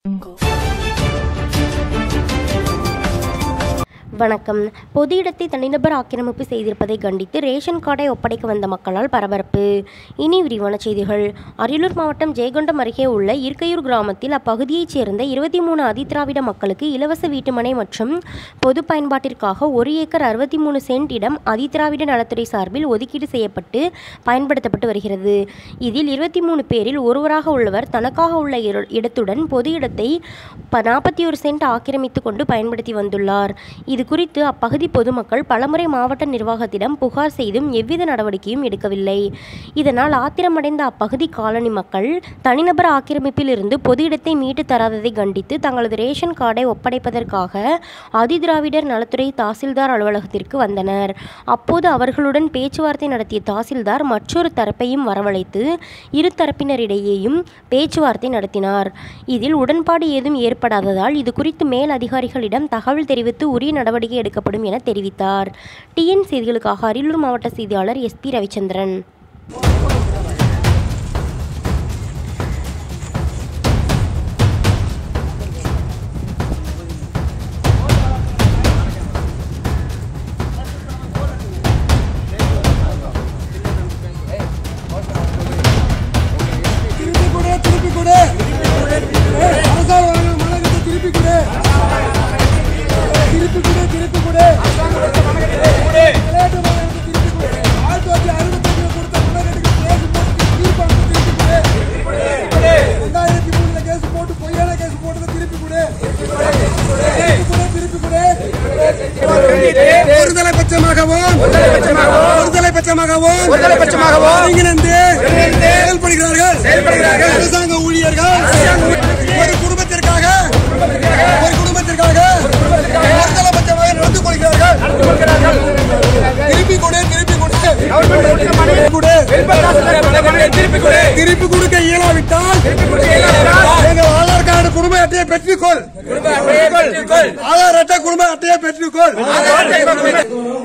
வணக்கம் பொது இடத்தை தனிநபர் ஆக்கிரமிப்பு செய்திருப்பதை கண்டித்து ரேஷன் கார்டை ஒப்படைக்க வந்த மக்களால் பரபரப்பு இனி விரிவான செய்திகள் அரியலூர் மாவட்டம் ஜெயங்கொண்டம் அருகே உள்ள இருக்கையூர் கிராமத்தில் அப்பகுதியைச் சேர்ந்த இருபத்தி மூணு அதிதிராவிட மக்களுக்கு இலவச வீட்டுமனை மற்றும் பொது பயன்பாட்டிற்காக ஒரு ஏக்கர் அறுபத்தி மூணு சென்ட் இடம் அதிதிராவிட நலத்துறை சார்பில் ஒதுக்கீடு செய்யப்பட்டு பயன்படுத்தப்பட்டு வருகிறது இதில் இருபத்தி மூணு பேரில் ஒருவராக உள்ளவர் தனக்காக உள்ள இரு- இடத்துடன் பொது இடத்தை நாற்பத்தி ஒரு சென்ட் ஆக்கிரமித்து கொண்டு பயன்படுத்தி வந்துள்ளார் இது குறித்து அப்பகுதி பொதுமக்கள் பலமுறை மாவட்ட நிர்வாகத்திடம் புகார் செய்தும் எவ்வித நடவடிக்கையும் எடுக்கவில்லை இதனால் ஆத்திரமடைந்த அப்பகுதி காலனி மக்கள் தனிநபர் ஆக்கிரமிப்பில் இருந்து பொது இடத்தை மீட்டு தராததை கண்டித்து தங்களது ரேஷன் கார்டை ஒப்படைப்பதற்காக ஆதிதிராவிடர் நலத்துறை தாசில்தார் அலுவலகத்திற்கு வந்தனர் அப்போது அவர்களுடன் பேச்சுவார்த்தை நடத்திய தாசில்தார் மற்றொரு தரப்பையும் வரவழைத்து இரு தரப்பினரிடையேயும் பேச்சுவார்த்தை நடத்தினார் இதில் உடன்பாடு ஏதும் ஏற்படாததால் இது குறித்து மேல் அதிகாரிகளிடம் தகவல் தெரிவித்து உரிய நடவடிக்கை எடுக்கப்படும் என தெரிவித்தார் டிஎன் செய்திகளுக்காக அரியலூர் மாவட்ட செய்தியாளர் எஸ்பி ரவிச்சந்திரன் திருப்பி கொடு திருப்பி கொடு அரசாங்கம் வழங்கின மனகத்தை திருப்பி கொடு திருப்பி கொடு திருப்பி கொடு விளையாட்டு மனகத்தை திருப்பி கொடு ஆயிரத்தி தொள்ளாயிரத்தி அறுபத்தஞ்சுல கொடுத்த மனகத்துக்கு கேஸ் போட்டு தீர்ப்பாங்க திருப்பி கொடு ரெண்டாயிரத்தி மூணுல கேஸ் போட்டு பொய்யான கேஸ் போட்டதை திருப்பி கொடு திருப்பி கொடு திருப்பி கொடு ஒருதலை பட்சமாகவும் ஒருதலை பட்சமாகவும் ஒருதலை பட்சமாகவும் ஒருங்கிணைந்து செயல்படுகிறார்கள் செயல்படுகிறார்கள் அரசாங்க ஊழியர்கள் ஒரு குடும்பத்திற்காக ஒரு குடும்பத்திற்காக ஒருதலை பட்சமாக நடந்து கொள்கிறார்கள் திருப்பி கொடு திருப்பி கொடு கொடு திருப்பி கொடு திருப்பி கொடுக்க இயலாவிட்டால் எங்கள் ஆதார் கார்டு குடும்ப அட்டையை பெற்றுக்கொள் ஆதார் அட்டை குடும்ப அட்டையை பெற்றுக்கொள்